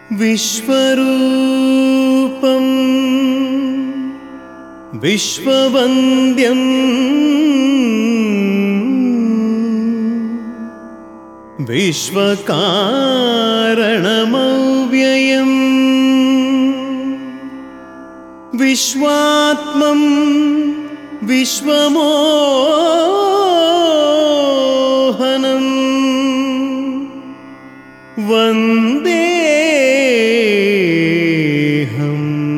విశ్వరూపం విశ్వవంద్యం విశ్వకారణమవ్యయం విశ్వాత్మం విశ్వమోహనం వందేహం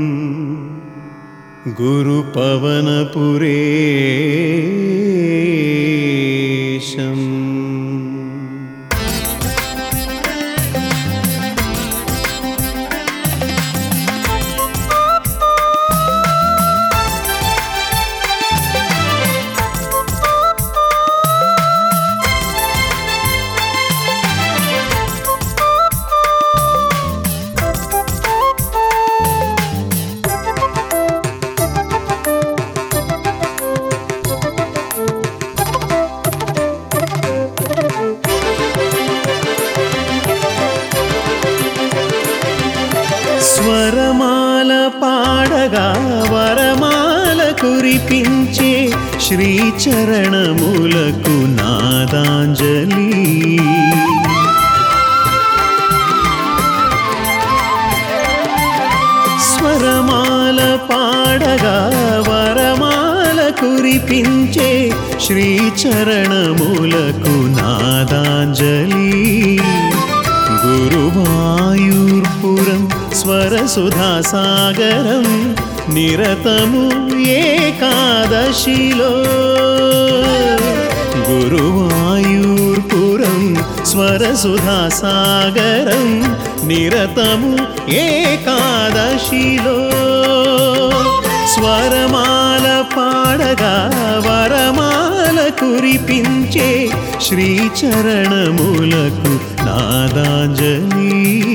గురుపవనపురేశం స్వరమాల పాడగా వరమాల కురిపించే శ్రీచరణములకు నాదాంజలి స్వరమాల పాడగా వరమాల కురిపించే శ్రీచరణములకు నాదాంజలి గురువాయూర్పురం స్వరసుధాసాగరం నిరతము ఏకాదశిలో గురువాయూర్పురం స్వరసుధాసాగరం నిరతము ఏకాదశిలో స్వరమాల పాడగా వరమాల కురిపించే శ్రీచరణములకు నాదాంజలి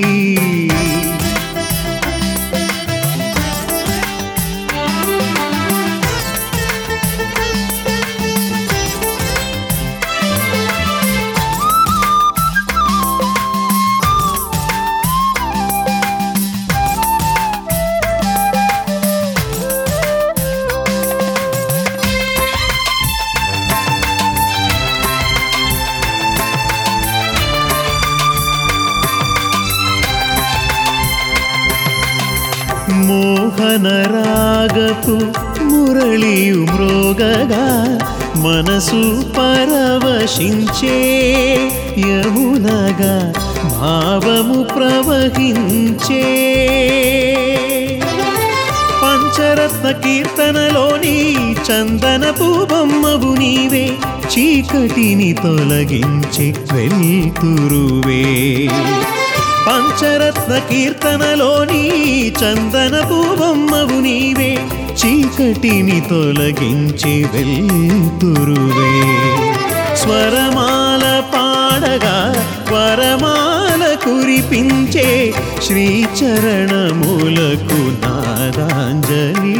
మోహనరాగపు మురళియు మ్రోగగా మనసు పరవశించే యమునగా భావము ప్రవహించే పంచరత్న కీర్తనలోని చందనపు బొమ్మవు నీవే చీకటిని తొలగించి వెళ్తురువే పంచరత్న కీర్తనలోని చందనపు బొమ్మవు నీవే చీకటిని తొలగించి వెళ్తురువే స్వరమాల పాడగా వరమాల కురిపించే శ్రీచరణములకు నాదాంజలి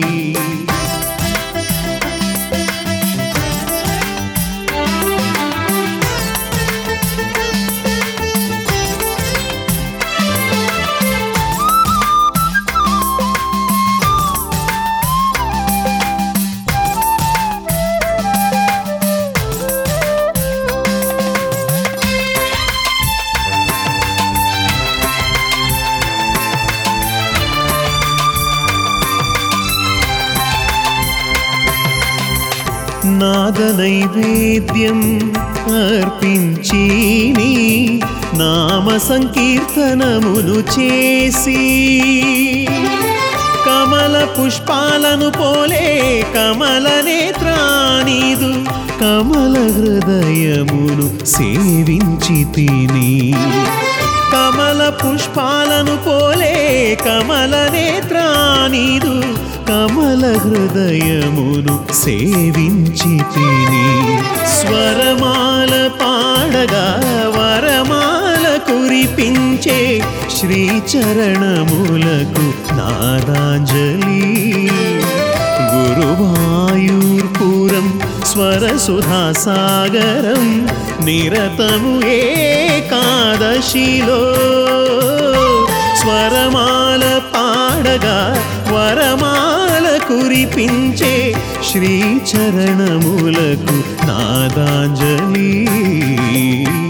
నాద నైవేద్యం అర్పించి నీ నామ సంకీర్తనమును చేసి కమల పుష్పాలను పోలే కమల నేత్రానిదు కమల హృదయమును సేవించి తిని కమల పుష్పాలను పోలే కమల నేత్రానిదు కమల హృదయమును సేవించి తిని స్వరమాల పాడగా వరమాల కురిపించే శ్రీచరణములకు నాదాంజలి గురువాయూర్పురం స్వరసుధాసాగరం నిరతము ఏకాదశిలో వరమాల కురిపించే శ్రీచరణములకు నాదాంజలి